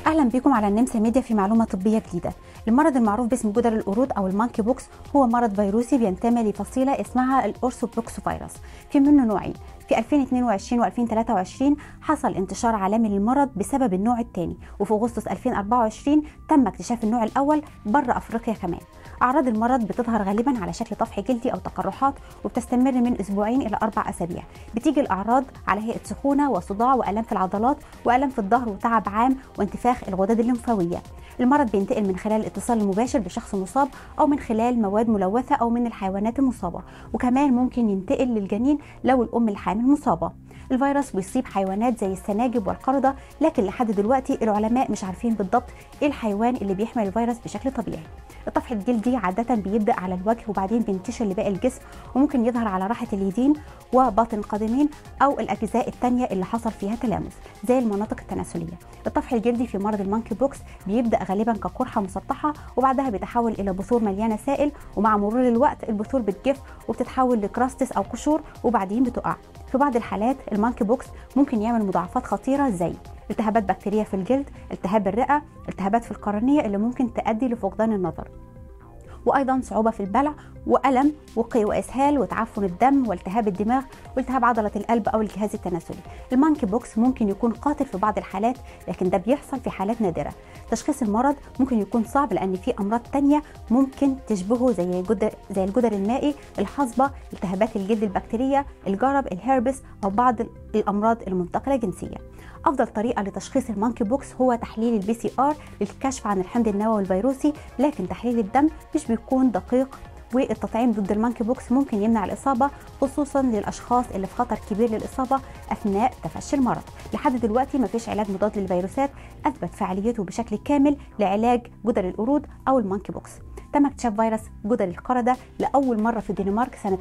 اهلا بكم على النمسا ميديا في معلومه طبيه جديده المرض المعروف باسم جدر القرود او المانكي بوكس هو مرض فيروسي بينتمي لفصيله اسمها الاورثوبوكس فيروس في منه نوعين في 2022 و2023 حصل انتشار عالمي للمرض بسبب النوع الثاني وفي اغسطس 2024 تم اكتشاف النوع الاول بره افريقيا كمان اعراض المرض بتظهر غالبا على شكل طفح جلدي او تقرحات وبتستمر من اسبوعين الى اربع اسابيع بتيجي الاعراض على هيئه سخونه وصداع والام في العضلات والم في الظهر وتعب عام وانتفاخ الغدد الليمفاويه المرض بينتقل من خلال الاتصال المباشر بشخص مصاب او من خلال مواد ملوثه او من الحيوانات المصابه وكمان ممكن ينتقل للجنين لو الام الحامل مصابه الفيروس بيصيب حيوانات زي السناجب والقردة لكن لحد دلوقتي العلماء مش عارفين بالضبط ايه الحيوان اللي بيحمل الفيروس بشكل طبيعي الطفح الجلدي عادة بيبدأ على الوجه وبعدين بينتشر لباقي الجسم وممكن يظهر على راحة اليدين وباطن القدمين أو الأجزاء التانية اللي حصل فيها تلامس زي المناطق التناسلية الطفح الجلدي في مرض المانكي بوكس بيبدأ غالبا كقرحة مسطحة وبعدها بيتحول إلى بثور مليانة سائل ومع مرور الوقت البثور بتجف وبتتحول لكراستس أو قشور وبعدين بتقع في بعض الحالات المانكي بوكس ممكن يعمل مضاعفات خطيرة زي التهابات بكتيرية في الجلد التهاب الرئة التهابات في القرنية اللي ممكن تؤدي لفقدان النظر وايضا صعوبه في البلع والم وقي واسهال وتعفن الدم والتهاب الدماغ والتهاب عضله القلب او الجهاز التناسلي المانكي بوكس ممكن يكون قاتل في بعض الحالات لكن ده بيحصل في حالات نادره تشخيص المرض ممكن يكون صعب لان في امراض تانية ممكن تشبهه زي الجدر زي الجدر المائي الحصبه التهابات الجلد البكتيريه الجرب الهربس او بعض الامراض المنتقله جنسيا افضل طريقه لتشخيص المانكي بوكس هو تحليل البي سي ار للكشف عن الحمض النووي الفيروسي لكن تحليل الدم مش بيكون دقيق والتطعيم ضد المانكي بوكس ممكن يمنع الإصابة خصوصا للأشخاص اللي في خطر كبير للإصابة أثناء تفشي المرض لحد دلوقتي مفيش علاج مضاد للفيروسات أثبت فعاليته بشكل كامل لعلاج جدر القرود أو المانكي بوكس تم اكتشاف فيروس جدر القردة لأول مرة في الدنمارك سنة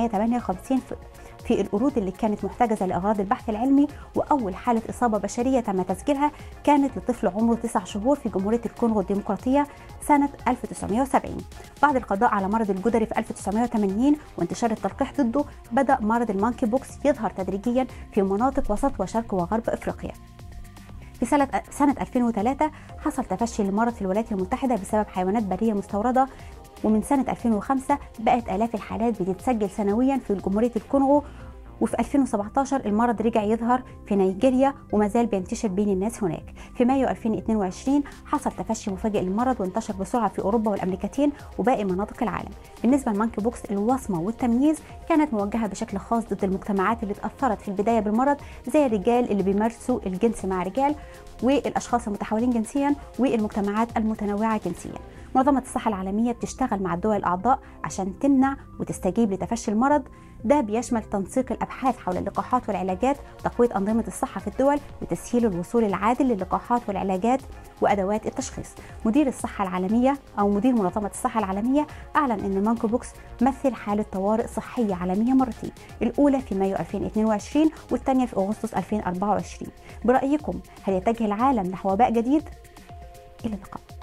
1958 في القرود اللي كانت محتجزة لأغراض البحث العلمي وأول حالة إصابة بشرية تم تسجيلها كانت لطفل عمره 9 شهور في جمهورية الكونغو الديمقراطية سنة 1970 بعد القضاء على مرض الجدري في 1980 وانتشار التلقيح ضده بدأ مرض المانكي بوكس يظهر تدريجيا في مناطق وسط وشرق وغرب أفريقيا في سنة سنة 2003 حصل تفشي للمرض في الولايات المتحدة بسبب حيوانات برية مستوردة ومن سنة 2005 بقت آلاف الحالات بتتسجل سنويا في جمهورية الكونغو وفي 2017 المرض رجع يظهر في نيجيريا وما زال بينتشر بين الناس هناك في مايو 2022 حصل تفشي مفاجئ للمرض وانتشر بسرعه في اوروبا والامريكتين وباقي مناطق العالم بالنسبه للمانكي بوكس الوصمه والتمييز كانت موجهه بشكل خاص ضد المجتمعات اللي اتاثرت في البدايه بالمرض زي الرجال اللي بيمارسوا الجنس مع رجال والاشخاص المتحولين جنسيا والمجتمعات المتنوعه جنسيا منظمة الصحة العالمية بتشتغل مع الدول الأعضاء عشان تمنع وتستجيب لتفشي المرض ده بيشمل تنسيق الأبحاث حول اللقاحات والعلاجات وتقوية أنظمة الصحة في الدول وتسهيل الوصول العادل للقاحات والعلاجات وأدوات التشخيص مدير الصحة العالمية أو مدير منظمة الصحة العالمية أعلن أن مانكو بوكس مثل حالة طوارئ صحية عالمية مرتين الأولى في مايو 2022 والثانية في أغسطس 2024 برأيكم هل يتجه العالم نحو وباء جديد؟ إلى اللقاء